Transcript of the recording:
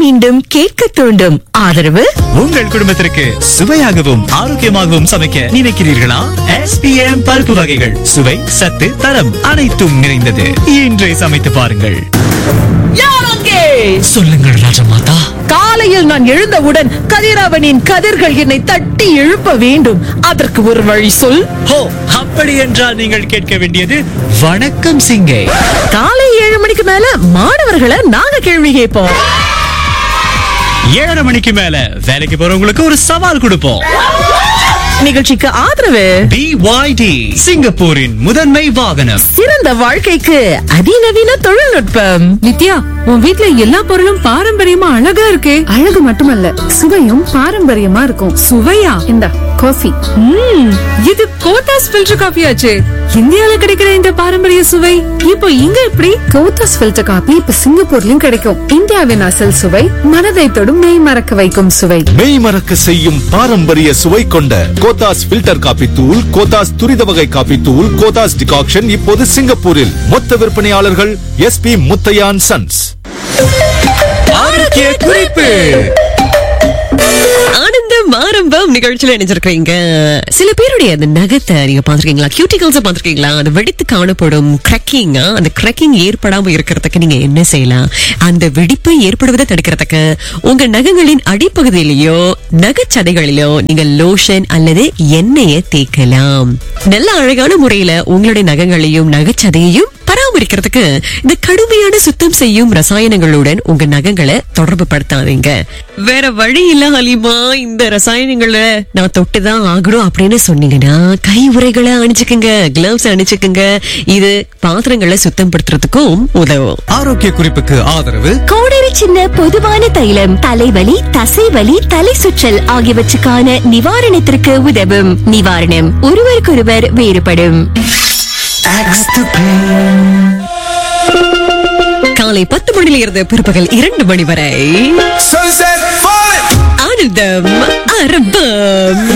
மீண்டும் கேட்க தூண்டும் ஆதரவு உங்கள் குடும்பத்திற்கு சுவையாகவும் ஆரோக்கியமாகவும் சமைக்க நினைக்கிறீர்களா எஸ்பிஎம் பருப்பு வகைகள் சுவை சத்து தரம் அனைத்தும் நிறைந்தது இன்றே சமைத்து பாருங்கள் சொல்லுங்கள் ராஜமாதா காலையில் நான் எழுந்தவுடன் கதிரவனின் கதிர்கள் என்னை தட்டி எழுப்ப வேண்டும் அதற்கு ஒரு வழி சொல் ஹோ அப்படி என்றால் நீங்கள் கேட்க வேண்டியது வணக்கம் சிங்கை காலை ஏழு மணிக்கு மேல மாணவர்களை நாங்க கேள்வி கேட்போம் ஏழரை மணிக்கு மேல வேலைக்கு போறவங்களுக்கு ஒரு சவால் கொடுப்போம் நிகழ்ச்சிக்கு ஆதரவு பிஒய்டி சிங்கப்பூரின் முதன்மை வாகனம் சிறந்த வாழ்க்கைக்கு அதிநவீன தொழில்நுட்பம் நித்யா உன் வீட்ல எல்லா பொருளும் பாரம்பரியமா அழகா இருக்கே அழகு மட்டுமல்ல சுவையும் பாரம்பரியமா இருக்கும் சுவையா இந்தா காஃபி ம், இது கோத்தாஸ் ஃபில்டர் காஃபி ஆச்சே இந்தியால கிடைக்கிற இந்த பாரம்பரிய சுவை இப்போ இங்க எப்படி கோத்தாஸ் ஃபில்டர் காபி இப்ப சிங்கப்பூர்லயும் கிடைக்கும் இந்தியாவின் அசல் சுவை மனதை தொடும் மெய் மறக்க வைக்கும் சுவை மெய் மறக்க செய்யும் பாரம்பரிய சுவை கொண்ட கோத்தாஸ் ஃபில்டர் காபி தூள் கோத்தாஸ் துரித வகை காபி தூள் கோத்தாஸ் டிகாக்ஷன் இப்போது சிங்கப்பூரில் மொத்த விற்பனையாளர்கள் எஸ்பி முத்தையான் சன்ஸ் ஆரோக்கிய குறிப்பு ஆனந்தம் ஆரம்பம் நிகழ்ச்சியில இணைஞ்சிருக்கீங்க சில பேருடைய அந்த நகத்தை நீங்க பாத்திருக்கீங்களா கியூட்டிகல்ஸ் பாத்திருக்கீங்களா அந்த வெடித்து காணப்படும் கிரக்கிங் அந்த கிரக்கிங் ஏற்படாம இருக்கிறதுக்கு நீங்க என்ன செய்யலாம் அந்த வெடிப்பு ஏற்படுவதை தடுக்கிறதுக்கு உங்க நகங்களின் அடிப்பகுதியிலேயோ நகைச்சதைகளிலோ நீங்க லோஷன் அல்லது எண்ணெயை தேய்க்கலாம் நல்ல அழகான முறையில உங்களுடைய நகங்களையும் நகைச்சதையையும் பராமரிக்கிறதுக்கு இந்த கடுமையான சுத்தம் செய்யும் ரசாயனங்களுடன் உங்க நகங்களை தொடர்பு படுத்தாதீங்க வேற வழி இல்ல ஹலிமா இந்த ரசாயனங்களை நான் தொட்டுதான் ஆகணும் அப்படின்னு சொன்னீங்கன்னா கை உரைகளை அணிச்சுக்குங்க கிளவ்ஸ் அணிச்சுக்குங்க இது பாத்திரங்களை சுத்தம் படுத்துறதுக்கும் உதவும் ஆரோக்கிய குறிப்புக்கு ஆதரவு கோடரி சின்ன பொதுவான தைலம் தலைவலி தசைவலி தலை சுற்றல் ஆகியவற்றுக்கான நிவாரணத்திற்கு உதவும் நிவாரணம் ஒருவருக்கொருவர் வேறுபடும் காலை பத்து மணியில இருந்து பிற்பகல் இரண்டு மணி வரை ஆனந்தம் ஆரம்பம்